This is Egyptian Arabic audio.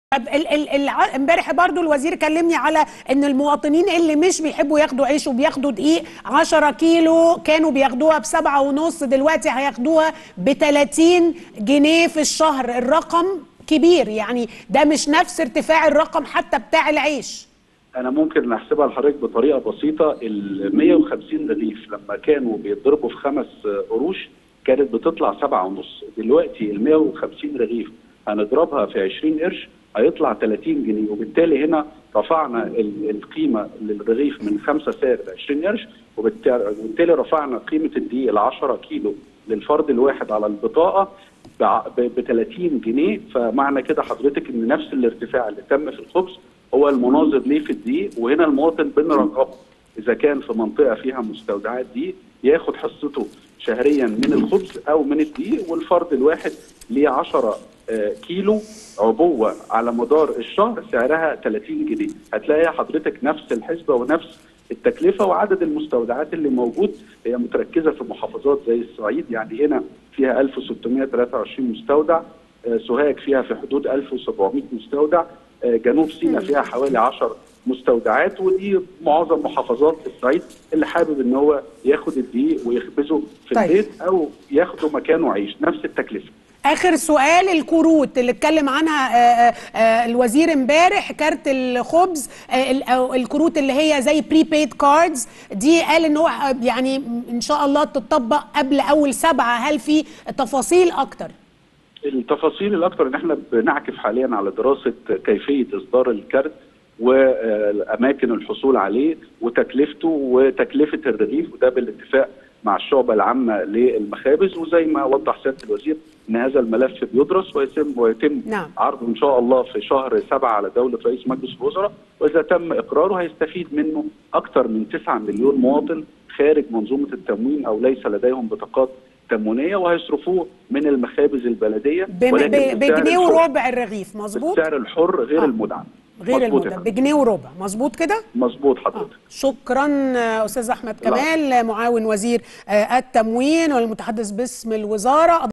طب ال- ال- الع- امبارح برضو الوزير كلمني على ان المواطنين اللي مش بيحبوا ياخدوا عيش وبياخدوا دقيق 10 كيلو كانوا بياخدوها بسبعة ونص دلوقتي هياخدوها ب 30 جنيه في الشهر الرقم كبير يعني ده مش نفس ارتفاع الرقم حتى بتاع العيش انا ممكن احسبها لحضرتك بطريقه بسيطه ال 150 رغيف لما كانوا بيتضربوا في خمس قروش كانت بتطلع سبعة ونص دلوقتي ال 150 رغيف هنضربها في 20 قرش هيطلع 30 جنيه وبالتالي هنا رفعنا ال- القيمه للرغيف من 5 سعر ل 20 قرش وبالتالي وبالتالي رفعنا قيمه الدقيق ل 10 كيلو للفرد الواحد على البطاقه ب 30 جنيه فمعنى كده حضرتك ان نفس الارتفاع اللي تم في الخبز هو المناظر ليه في الدقيق وهنا المواطن بنرغبه اذا كان في منطقه فيها مستودعات دقيق ياخد حصته شهريا من الخبز او من الدقيق والفرد الواحد ليه 10 آه، كيلو عبوه على مدار الشهر سعرها 30 جنيه هتلاقي حضرتك نفس الحسبه ونفس التكلفه وعدد المستودعات اللي موجود هي متركزه في محافظات زي الصعيد يعني هنا فيها 1623 مستودع آه، سوهاج فيها في حدود 1700 مستودع آه، جنوب سيناء فيها حوالي 10 مستودعات ودي معظم محافظات الصعيد اللي حابب ان هو ياخد الدقيق ويخبزه في طيب. البيت او ياخده مكانه عيش نفس التكلفه اخر سؤال الكروت اللي اتكلم عنها آه، آه، آه، الوزير امبارح كارت الخبز آه، ال- أو الكروت اللي هي زي بريبيد كاردز دي قال ان هو آه، يعني ان شاء الله تطبق قبل اول سبعة هل في تفاصيل اكتر التفاصيل الاكثر ان احنا بنعكف حاليا على دراسه كيفيه اصدار الكارت واماكن الحصول عليه وتكلفته وتكلفه الرغيف وده بالاتفاق مع الشعبه العامه للمخابز وزي ما وضح سياده الوزير ان هذا الملف بيدرس ويتم ويتم نعم. عرضه ان شاء الله في شهر سبعه على دوله رئيس مجلس الوزراء واذا تم اقراره هيستفيد منه اكثر من 9 مليون مواطن خارج منظومه التموين او ليس لديهم بطاقات تموينيه وهيصرفوه من المخابز البلديه بم- ولكن ب- بالسعر بجنيه الحر. وربع الرغيف مظبوط بالسعر الحر غير آه. المدعم غير مظبوط المدة يا فندم. بجنيه وربع مظبوط كده مظبوط آه. حضرتك شكرا آه، استاذ احمد كمال معاون وزير آه، التموين والمتحدث باسم الوزاره